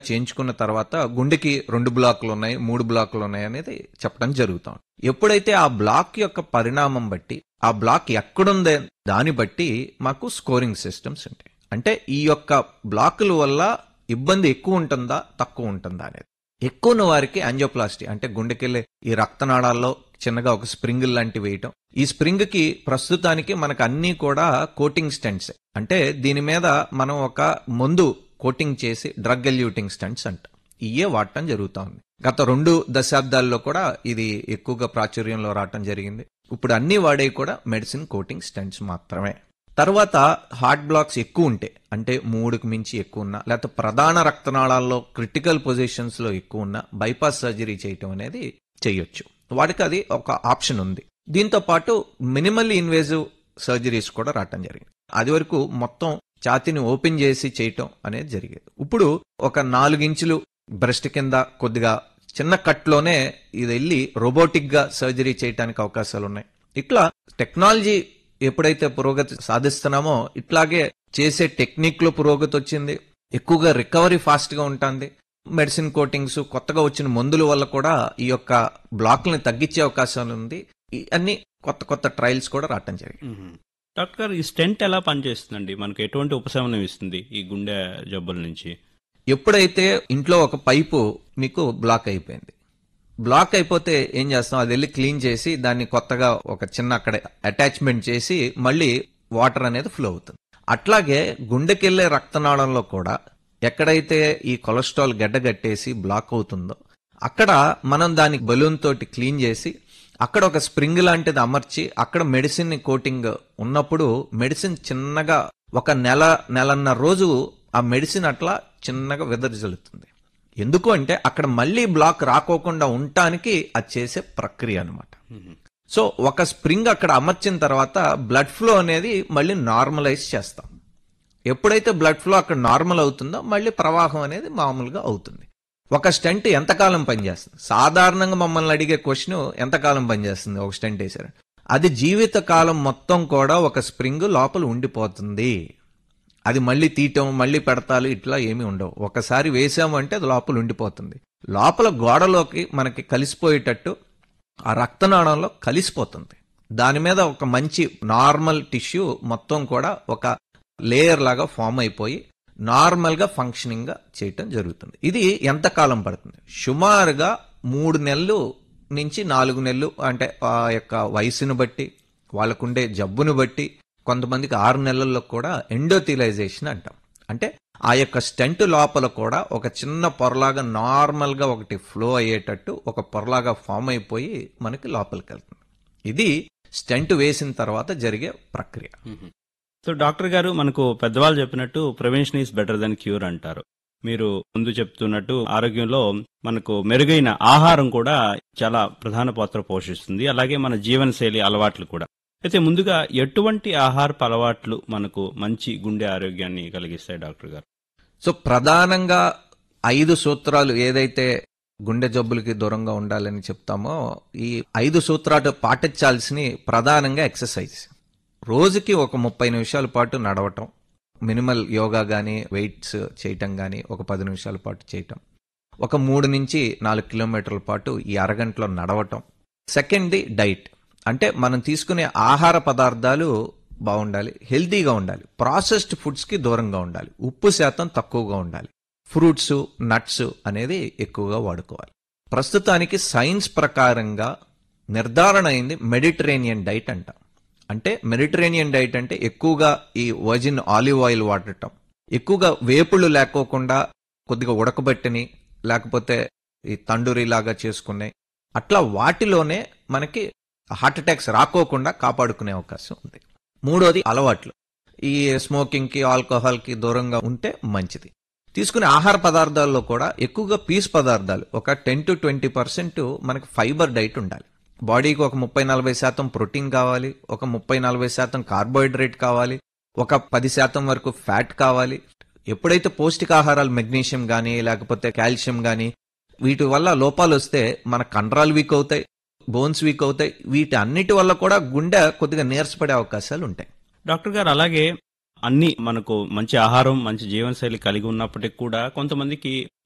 చేయించుకున్న తర్వాత గుండెకి రెండు బ్లాకులు ఉన్నాయి మూడు బ్లాకులు ఉన్నాయి అనేది చెప్పడం జరుగుతాం ఎప్పుడైతే ఆ బ్లాక్ యొక్క పరిణామం బట్టి ఆ బ్లాక్ ఎక్కడుందే దాన్ని బట్టి మాకు స్కోరింగ్ సిస్టమ్స్ ఉంటాయి అంటే ఈ యొక్క బ్లాకుల వల్ల ఇబ్బంది ఎక్కువ ఉంటుందా తక్కువ ఉంటుందా అనేది ఎక్కువ ఉన్న వారికి యాంజియోప్లాస్టీ అంటే గుండెకెళ్ళే ఈ రక్తనాళాల్లో చిన్నగా ఒక స్ప్రింగ్ లాంటివి వేయటం ఈ స్ప్రింగ్ కి ప్రస్తుతానికి మనకు అన్ని కూడా కోటింగ్ స్టెంట్స్ అంటే దీని మీద మనం ఒక మందు కోటింగ్ చేసి డ్రగ్ ఎల్యూటింగ్ స్టంట్స్ అంట ఇయే వాడటం జరుగుతా ఉంది గత రెండు దశాబ్దాల్లో కూడా ఇది ఎక్కువగా ప్రాచుర్యంలో రావటం జరిగింది ఇప్పుడు అన్ని వాడే కూడా మెడిసిన్ కోటింగ్ స్టంట్స్ మాత్రమే తర్వాత హార్ట్ బ్లాక్స్ ఎక్కువ ఉంటే అంటే మూడుకు మించి ఎక్కువ ఉన్నా లేకపోతే ప్రధాన రక్తనాళాల్లో క్రిటికల్ పొజిషన్స్ లో ఎక్కువ ఉన్నా బైపాస్ సర్జరీ చేయటం అనేది చేయొచ్చు వాడికి అది ఒక ఆప్షన్ ఉంది దీంతో పాటు మినిమల్ ఇన్వేజివ్ సర్జరీస్ కూడా రావటం జరిగింది అది వరకు మొత్తం ఛాతీని ఓపెన్ చేసి చేయటం అనేది జరిగేది ఇప్పుడు ఒక నాలుగించులు బ్రెస్ట్ కింద కొద్దిగా చిన్న కట్లోనే ఇది వెళ్ళి రోబోటిక్ గా సర్జరీ చేయడానికి అవకాశాలు ఉన్నాయి ఇట్లా టెక్నాలజీ ఎప్పుడైతే పురోగతి సాధిస్తున్నామో ఇట్లాగే చేసే టెక్నిక్ లో పురోగతి వచ్చింది ఎక్కువగా రికవరీ ఫాస్ట్ గా ఉంటుంది మెడిసిన్ కోటింగ్స్ కొత్తగా వచ్చిన మందుల వల్ల కూడా ఈ యొక్క బ్లాక్లను తగ్గించే అవకాశాలు ఉంది ఈ అన్ని కొత్త కొత్త ట్రయల్స్ కూడా రావటం జరిగింది డాక్టర్ గారు ఈ స్టెంట్ ఎలా పనిచేస్తుందండి మనకు ఎటువంటి ఉపశమనం ఇస్తుంది ఈ గుండె జబ్బుల నుంచి ఎప్పుడైతే ఇంట్లో ఒక పైపు మీకు బ్లాక్ అయిపోయింది బ్లాక్ అయిపోతే ఏం చేస్తాం అది వెళ్ళి క్లీన్ చేసి దాన్ని కొత్తగా ఒక చిన్న అక్కడ అటాచ్మెంట్ చేసి మళ్ళీ వాటర్ అనేది ఫ్లో అవుతుంది అట్లాగే గుండెకెళ్లే రక్తనాళంలో కూడా ఎక్కడైతే ఈ కొలెస్ట్రాల్ గడ్డగట్టేసి బ్లాక్ అవుతుందో అక్కడ మనం దానికి బలూన్ తోటి క్లీన్ చేసి అక్కడ ఒక స్ప్రింగ్ లాంటిది అమర్చి అక్కడ మెడిసిన్ కోటింగ్ ఉన్నప్పుడు మెడిసిన్ చిన్నగా ఒక నెల నెలన్నర రోజు ఆ మెడిసిన్ అట్లా చిన్నగా వెదజల్లుతుంది ఎందుకు అంటే అక్కడ మళ్ళీ బ్లాక్ రాకోకుండా ఉండటానికి అది చేసే ప్రక్రియ అనమాట సో ఒక స్ప్రింగ్ అక్కడ అమర్చిన తర్వాత బ్లడ్ ఫ్లో అనేది మళ్ళీ నార్మలైజ్ చేస్తాం ఎప్పుడైతే బ్లడ్ ఫ్లో అక్కడ నార్మల్ అవుతుందో మళ్ళీ ప్రవాహం అనేది మామూలుగా అవుతుంది ఒక స్టెంట్ ఎంతకాలం పనిచేస్తుంది సాధారణంగా మమ్మల్ని అడిగే క్వశ్చన్ ఎంతకాలం పనిచేస్తుంది ఒక స్టెంట్ వేసారు అది జీవిత కాలం మొత్తం కూడా ఒక స్ప్రింగ్ లోపల ఉండిపోతుంది అది మళ్ళీ తీయటం మళ్ళీ పెడతాలు ఇట్లా ఏమీ ఉండవు ఒకసారి వేసాము అంటే అది లోపల ఉండిపోతుంది లోపల గోడలోకి మనకి కలిసిపోయేటట్టు ఆ రక్తనాళంలో కలిసిపోతుంది దాని మీద ఒక మంచి నార్మల్ టిష్యూ మొత్తం కూడా ఒక లేయర్ లాగా ఫామ్ అయిపోయి నార్మల్ గా ఫంక్షనింగ్ గా చేయటం జరుగుతుంది ఇది ఎంత కాలం పడుతుంది సుమారుగా మూడు నెలలు నుంచి నాలుగు నెలలు అంటే ఆ యొక్క వయసును బట్టి వాళ్ళకుండే జబ్బును బట్టి కొంతమందికి ఆరు నెలల్లో కూడా ఎండోథిలైజేషన్ అంటాం అంటే ఆ యొక్క స్టెంట్ లోపల కూడా ఒక చిన్న పొరలాగా నార్మల్ గా ఒకటి ఫ్లో అయ్యేటట్టు ఒక పొరలాగా ఫామ్ అయిపోయి మనకి లోపలికి వెళ్తుంది ఇది స్టెంట్ వేసిన తర్వాత జరిగే ప్రక్రియ సో డాక్టర్ గారు మనకు పెద్దవాళ్ళు చెప్పినట్టు prevention is better than cure అంటారు మీరు ముందు చెప్తున్నట్టు ఆరోగ్యంలో మనకు మెరుగైన ఆహారం కూడా చాలా ప్రధాన పాత్ర పోషిస్తుంది అలాగే మన జీవనశైలి అలవాట్లు కూడా అయితే ముందుగా ఎటువంటి ఆహారపు అలవాట్లు మనకు మంచి గుండె ఆరోగ్యాన్ని కలిగిస్తాయి డాక్టర్ గారు సో ప్రధానంగా ఐదు సూత్రాలు ఏదైతే గుండె జబ్బులకి దూరంగా ఉండాలని చెప్తామో ఈ ఐదు సూత్రాలు పాటించాల్సిన ప్రధానంగా ఎక్సర్సైజ్ రోజుకి ఒక ముప్పై నిమిషాల పాటు నడవటం మినిమల్ యోగా కానీ వెయిట్స్ చేయటం కానీ ఒక పది నిమిషాల పాటు చేయటం ఒక మూడు నుంచి నాలుగు కిలోమీటర్ల పాటు ఈ అరగంటలో నడవటం సెకండ్ది డైట్ అంటే మనం తీసుకునే ఆహార పదార్థాలు బాగుండాలి హెల్తీగా ఉండాలి ప్రాసెస్డ్ ఫుడ్స్ కి దూరంగా ఉండాలి ఉప్పు శాతం తక్కువగా ఉండాలి ఫ్రూట్స్ నట్స్ అనేది ఎక్కువగా వాడుకోవాలి ప్రస్తుతానికి సైన్స్ ప్రకారంగా నిర్ధారణ అయింది మెడిటరేనియన్ డైట్ అంటాం అంటే మెడిటరేనియన్ డైట్ అంటే ఎక్కువగా ఈ వర్జిన్ ఆలివ్ ఆయిల్ వాడటం ఎక్కువగా వేపుళ్ళు లేకోకుండా కొద్దిగా ఉడకబెట్టని లేకపోతే ఈ తండూరి లాగా చేసుకునే అట్లా వాటిలోనే మనకి హార్ట్ అటాక్స్ రాకోకుండా కాపాడుకునే అవకాశం ఉంది మూడోది అలవాట్లు ఈ స్మోకింగ్ కి ఆల్కహాల్ కి దూరంగా ఉంటే మంచిది తీసుకునే ఆహార పదార్థాల్లో కూడా ఎక్కువగా పీస్ పదార్థాలు ఒక టెన్ టు ట్వంటీ పర్సెంట్ మనకి ఫైబర్ డైట్ ఉండాలి బాడీకి ఒక ముప్పై నలభై శాతం ప్రోటీన్ కావాలి ఒక ముప్పై నలభై శాతం కార్బోహైడ్రేట్ కావాలి ఒక పది శాతం వరకు ఫ్యాట్ కావాలి ఎప్పుడైతే పౌష్టికాహారాలు మెగ్నీషియం కానీ లేకపోతే కాల్షియం కానీ వీటి వల్ల లోపాలు వస్తే మన కండరాలు వీక్ అవుతాయి బోన్స్ వీక్ అవుతాయి వీటి అన్నిటి వల్ల కూడా గుండె కొద్దిగా నీరసపడే అవకాశాలు ఉంటాయి డాక్టర్ గారు అలాగే అన్ని మనకు మంచి ఆహారం మంచి జీవనశైలి కలిగి ఉన్నప్పటికీ కూడా కొంతమందికి